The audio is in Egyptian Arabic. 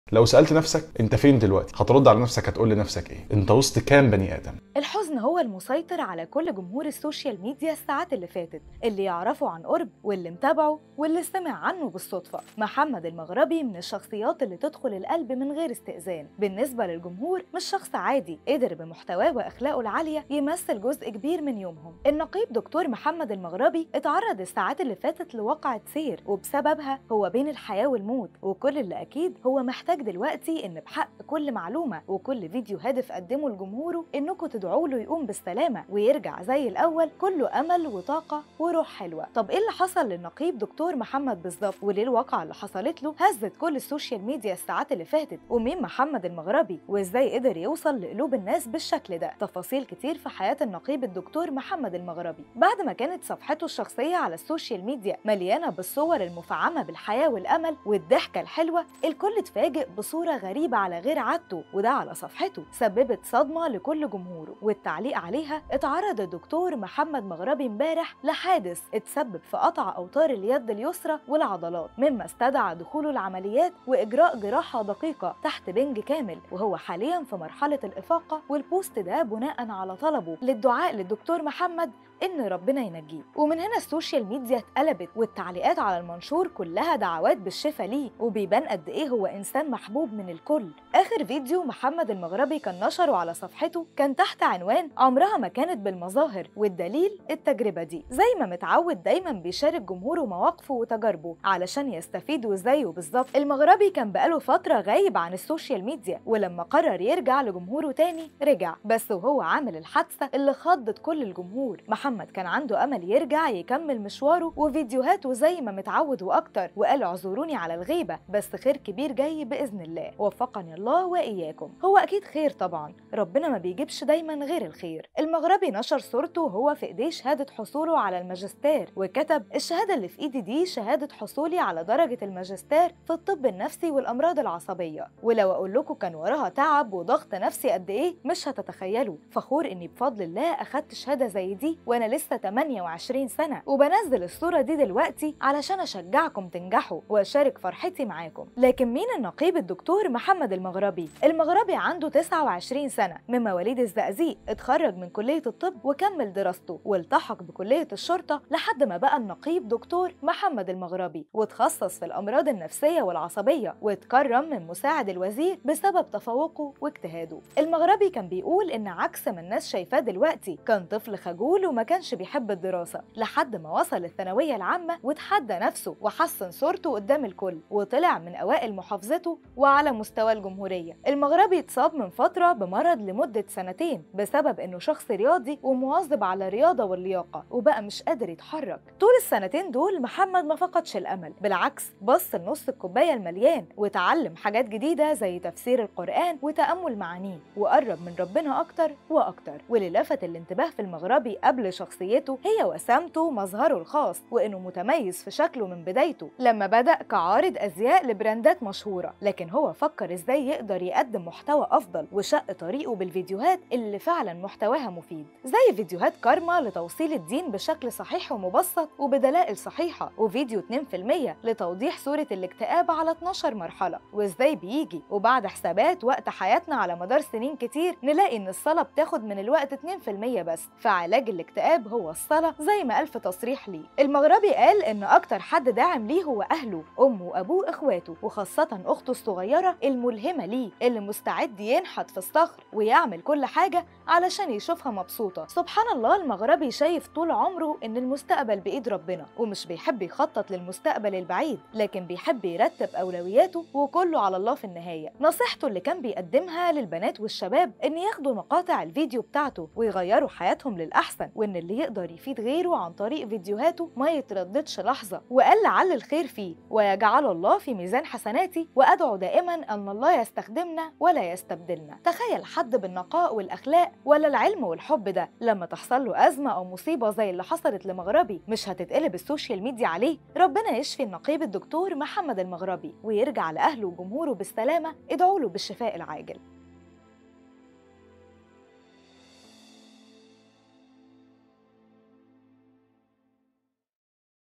لو سالت نفسك انت فين دلوقتي هترد على نفسك هتقول لنفسك ايه انت وسط كام بني ادم الحزن هو المسيطر على كل جمهور السوشيال ميديا الساعات اللي فاتت اللي يعرفه عن قرب واللي متابعه واللي سمع عنه بالصدفة محمد المغربي من الشخصيات اللي تدخل القلب من غير استئذان بالنسبة للجمهور مش شخص عادي قدر بمحتواه وأخلاقه العالية يمثل جزء كبير من يومهم النقيب دكتور محمد المغربي اتعرض الساعات اللي فاتت لواقعة سير وبسببها هو بين الحياة والموت وكل اللي أكيد هو محتاج دلوقتي إن بحق كل معلومة وكل فيديو هادف قدمه لجمهوره إنكم تدعوا له يقوم بالسلامة ويرجع زي الأول كله أمل وطاقة وروح حلوة طب إيه اللي حصل للنقيب دكتور محمد بالظبط وليه الواقعة اللي حصلت له هزت كل السوشيال ميديا الساعات اللي فاتت ومين محمد المغربي وإزاي قدر يوصل لقلوب الناس بالشكل ده تفاصيل كتير في حياة النقيب الدكتور محمد المغربي بعد ما كانت صفحته الشخصية على السوشيال ميديا مليانة بالصور المفعمة بالحياة والأمل والضحكة الحلوة الكل اتفاجئ بصورة غريبة على غير عادته وده على صفحته سببت صدمة لكل جمهوره والتعليق عليها اتعرض الدكتور محمد مغربي امبارح لحادث اتسبب في قطع أوتار اليد اليسرى والعضلات مما استدعى دخوله العمليات وإجراء جراحة دقيقة تحت بنج كامل وهو حاليا في مرحلة الإفاقة والبوست ده بناء على طلبه للدعاء للدكتور محمد إن ربنا ينجيه ومن هنا السوشيال ميديا اتقلبت والتعليقات على المنشور كلها دعوات بالشفاء ليه وبيبان قد إيه هو إنسان محبوب من الكل آخر فيديو محمد المغربي كان نشره على صفحته كان تحت عنوان عمرها ما كانت بالمظاهر والدليل التجربة دي زي ما متعود دايما بيشارك جمهوره مواقفه وتجاربه علشان يستفيدوا زيه بالظبط المغربي كان بقاله فترة غايب عن السوشيال ميديا ولما قرر يرجع لجمهوره تاني رجع بس وهو عامل الحادثة اللي خضت كل الجمهور محمد كان عنده أمل يرجع يكمل مشواره وفيديوهاته زي ما متعود وأكتر وقال اعذروني على الغيبة بس خير كبير جاي بإذن الله وفقني الله وإياكم هو أكيد خير طبعا ربنا ما بيجيبش دايما غير الخير المغربي نشر صورته وهو في إيديه شهادة حصوله على الماجستير وكتب الشهادة اللي في إيدي دي شهادة حصولي على درجة الماجستير في الطب النفسي والأمراض العصبية ولو أقول لكم كان وراها تعب وضغط نفسي قد إيه مش هتتخيلوا فخور إني بفضل الله أخدت شهادة زي دي وأنا لسه 28 سنة وبنزل الصورة دي دلوقتي علشان أشجعكم تنجحوا وأشارك فرحتي معاكم لكن مين النقيب الدكتور محمد المغربي المغربي عنده 29 سنة من مواليد الزقازيق اتخرج من كلية الطب وكمل دراسته والتحق بكلية الشرطة لحد ما بقى النقيب دكتور محمد المغربي وتخصص في الأمراض النفسية والعصبية واتكرم من مساعد الوزير بسبب تفوقه واجتهاده المغربي كان بيقول إن عكس ما الناس شايفاه دلوقتي كان طفل خجول وما كانش بيحب الدراسة لحد ما وصل الثانوية العامة وتحدى نفسه وحسن صورته قدام الكل وطلع من أوائل محافظته وعلى مستوى الجمهورية المغربي اتصاب من فترة بمرض لمدة سنتين بسبب إنه شخص رياضي ومواظب على الرياضة واللياقة وبقى مش قادر يتحرك طول السنتين دول محمد ما فقدش الأمل بالعكس بص لنص الكوباية المليان وتعلم حاجات جديدة زي تفسير القرآن وتأمل معانيه وقرب من ربنا أكتر وأكتر واللي لفت الانتباه في المغربي قبل شخصيته هي وسامته مظهره الخاص وإنه متميز في شكله من بدايته لما بدأ كعارض أزياء لبراندات مشهورة لكن هو فكر إزاي يقدر يقدم محتوى أفضل وشق طريقه بالفيديوهات اللي فعلا محتواها مفيد زي فيديوهات كارما لتوصيل الدين بشكل صحيح ومبسط وبدلائل صحيحة وفيديو 2% لتوضيح صورة الاكتئاب على 12 مرحلة وإزاي بيجي وبعد حسابات وقت حياتنا على مدار سنين كتير نلاقي إن الصلاة بتاخد من الوقت 2% بس فعلاج الاكتئاب هو الصلاة زي ما قال في تصريح ليه المغربي قال إن أكتر حد داعم ليه هو أهله أمه وأبوه إخواته وخاصة أخته الصغيرة الملهمة ليه اللي مستعد ينحت في الصخر ويعمل كل حاجة علشان يشوفها مبسوطة سبحان الله المغربي شايف طول عمره إن المستقبل بإيد ربنا ومش بيحب يخطط للمستقبل البعيد لكن بيحب يرتب أولوياته وكله على الله في النهاية نصيحته اللي كان بيقدمها للبنات والشباب إن ياخدوا مقاطع الفيديو بتاعته ويغيروا حياتهم للأحسن وإن اللي يقدر يفيد غيره عن طريق فيديوهاته ما يترددش لحظة وقال لعل الخير فيه ويجعل الله في ميزان حسناتي وأدعو دائما أن الله يستخدمنا ولا يستبدلنا تخيل حد بالنقاء والأخلاق ولا العلم والحب ده لما تحصل له أزمة أو مصيبة زي اللي حصلت لمغربي مش هتتقلب السوشيال ميديا عليه ربنا يشفي النقيب الدكتور محمد المغربي ويرجع لأهله وجمهوره بالسلامة ادعوا له بالشفاء العاجل